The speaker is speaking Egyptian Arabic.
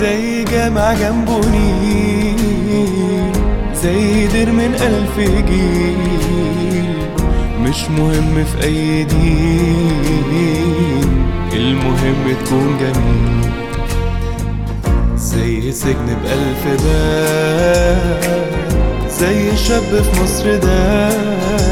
زي جامع جنبه نيل زي دير من ألف جيل مش مهم في أي دين المهم تكون جميل زي سجن بألف باب زي شاب في مصر ده